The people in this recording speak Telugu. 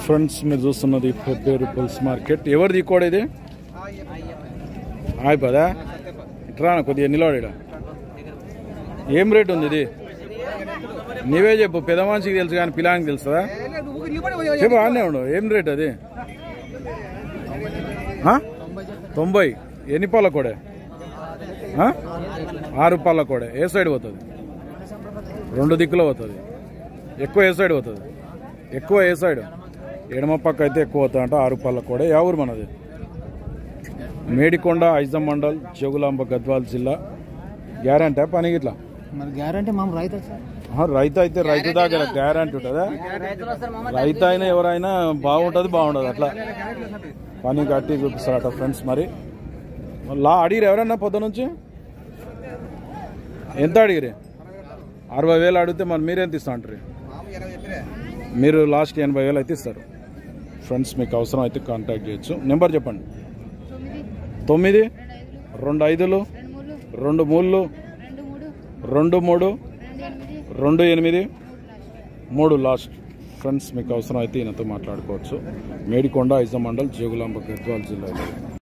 ఫ్రెండ్స్ మీరు చూస్తున్నది పెబ్బేరు బుల్స్ మార్కెట్ ఎవరిది ఈ కోడ ఇది అయిపోదా ఇట్రా కొద్దిగా నిలబడ ఏం రేట్ ఉంది ఇది నీవే చెప్పు పెద్ద మనిషికి తెలుసు కానీ పిల్లానికి తెలుస్తుందా చెప్పు ఆనే ఉండు ఏం రేట్ అది ఆ? తొంభై ఎన్ని పాల కోడే ఆ? ఆరు పాల కోడే ఏ సైడ్ పోతుంది రెండు దిక్కులో పోతుంది ఎక్కువ ఏ సైడ్ పోతుంది ఎక్కువ ఏ సైడ్ ఎడమ పక్క అయితే ఎక్కువ అవుతుంది అంట ఆరు పాల కోడే యా ఊరు మనది మేడికొండ ఐజం మండల్ జోగులాంబ గద్వాల్ జిల్లా గ్యారంటీ పని ఇట్లా మరి గ్యారంటీ మామ రైతు సార్ ఆహా, రైతు అయితే రైతు దగ్గర గ్యారంటీ ఉంటుందా రైతులు వస్తారు మామ రైతు అయినా ఎవరైనా బాగుంటుంది బాగుండదు అట్లా పని కట్టి చూపిస్తారట ఫ్రెండ్స్ మరి లా అడిగిరు ఎవరన్నా పొద్దు నుంచి ఎంత అడిగిరి అరవై వేలు అడిగితే మరి మీరెంత ఇస్తా అంటారు మీరు లాస్ట్ ఎనభై వేలు అయితే ఇస్తారు ఫ్రెండ్స్ మీకు అవసరం అయితే కాంటాక్ట్ చేయొచ్చు నెంబర్ చెప్పండి తొమ్మిది రెండు ఐదులు రెండు మూడు రెండు మూడు రెండు ఎనిమిది మూడు లాస్ట్ ఫ్రెండ్స్ మీకు అవసరం అయితే ఈయనతో మాట్లాడుకోవచ్చు మేడికొండ ఐజమండల్ జోగులాంబ గద్వాల్ జిల్లాలో